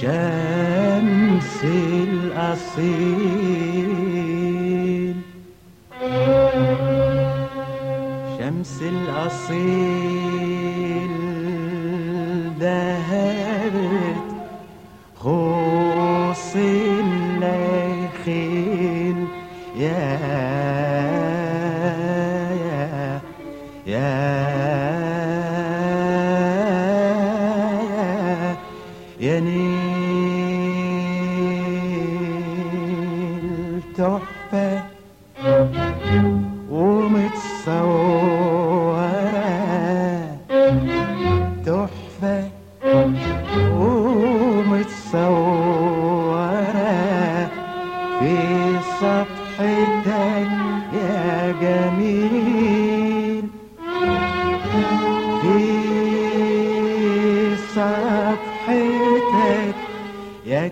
شمس الأصيل شمس الأصيل ذهبت خوص الليخيل يا يا يا يا نيل تحفة ومتصورة تحفة ومتصورة في صفحتك يا جميل في صفحتك يا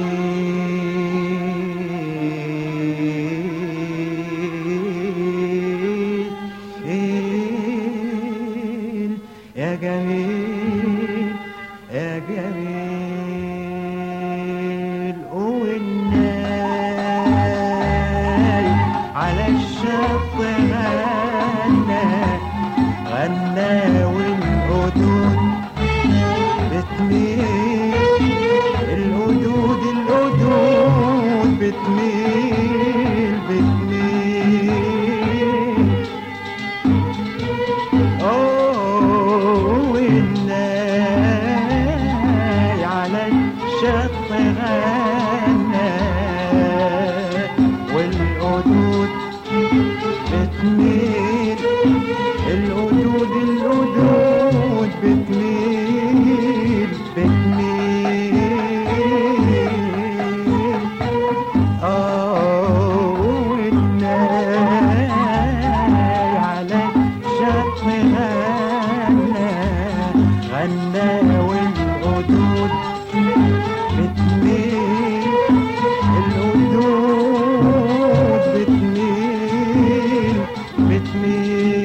جميل يا جميل يا جميل والناي على الشط غنى غنى والقدود بتميل القدود القدود بتميل بتميل أوه والناي على الشط غنى والقدود بتميل القدود القدود بتميل بتميل آه والناي على شط غنى غنى والقدود بتميل القدود بتميل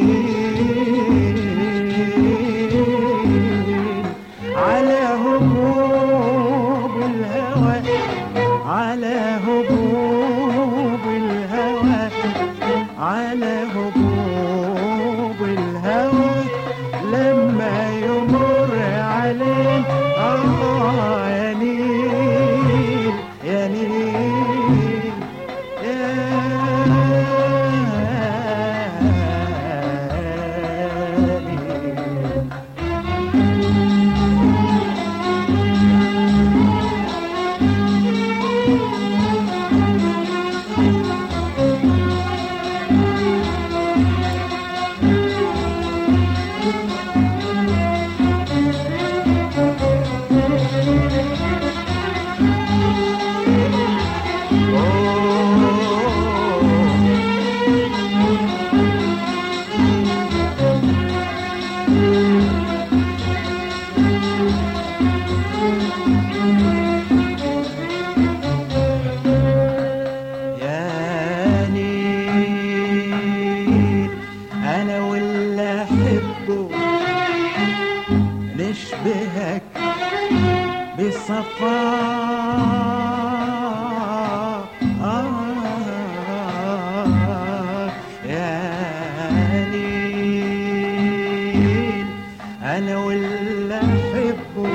بتميل على هبوب الهوى على هبوب الهوى على هبوب الهوى لما يمر عليه آه يا نيل يا نيل يا نيل يا نيل انا واللي احبه نشبهك بصفاء آه يا نيل انا واللي احبه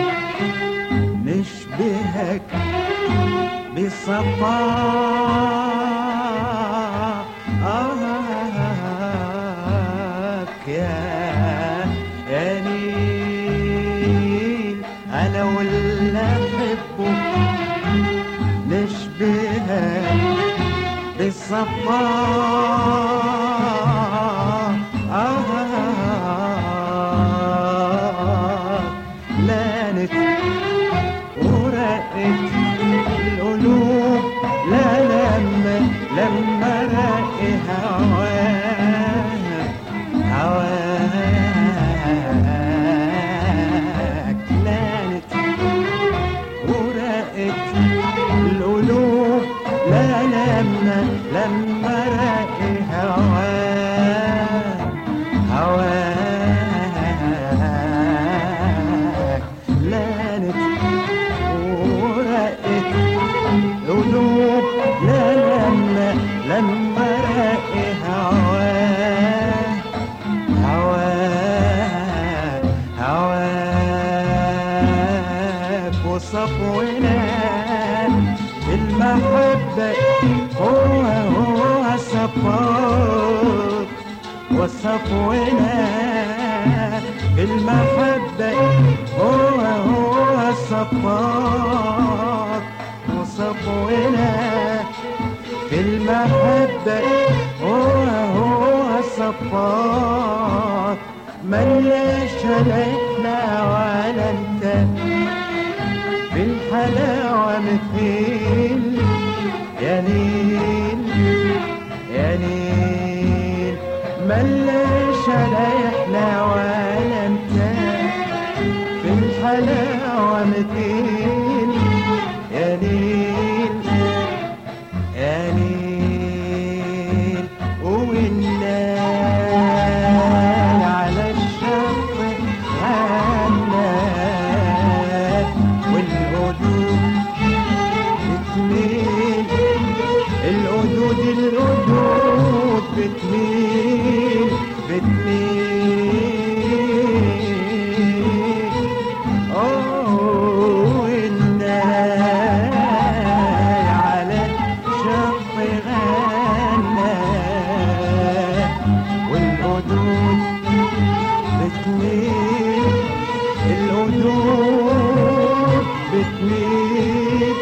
نشبهك بصفاء آهك يا يا نيل أنا واللي أحبه نشبهك بالصفاء آهك لانت ورقت القلوب لا لما لما رقي هواك هواك لانت ورقت القلوب لا لما لما رقي هواك هواك لانت وصفونا المحبة هو هو الصفار وصفونا المحبة هو هو الصفار وصفونا في المحبة هو هو الصفار ملش ليلة ولا انت في الحلاوة مثيل يا نيل يا نيل ملش ليلة ولا انت في الحلاوة مثيل يا نيل يا نيل والنار على الشط غنى والقدود بتميل القدود القدود بتميل بتميل أوه النار على شط غنى والقدود بتميل القدود بتميل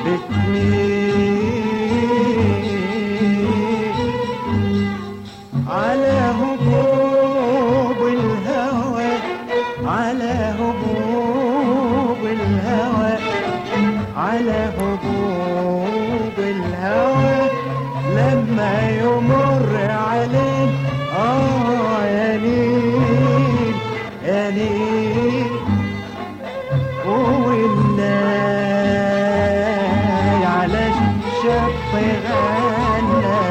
بتميل على هبوب الهوى على هبوب الهوى على هبوب الهوى لما يمر عليك اه يا نيل يا نيل والناي على الشط غنى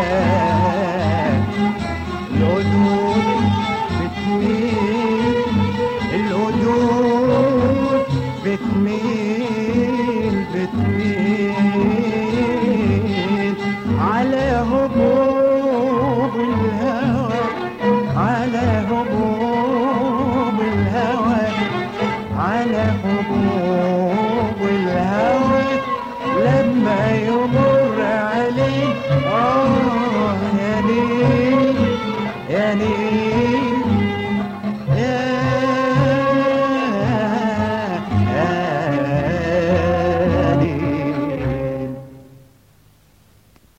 القدود بتميل القدود بتميل بتميل على هبوب الهوى على هبوب الهوى على هبوب الهوى لما يمر عليك اه يا نيل يا نيل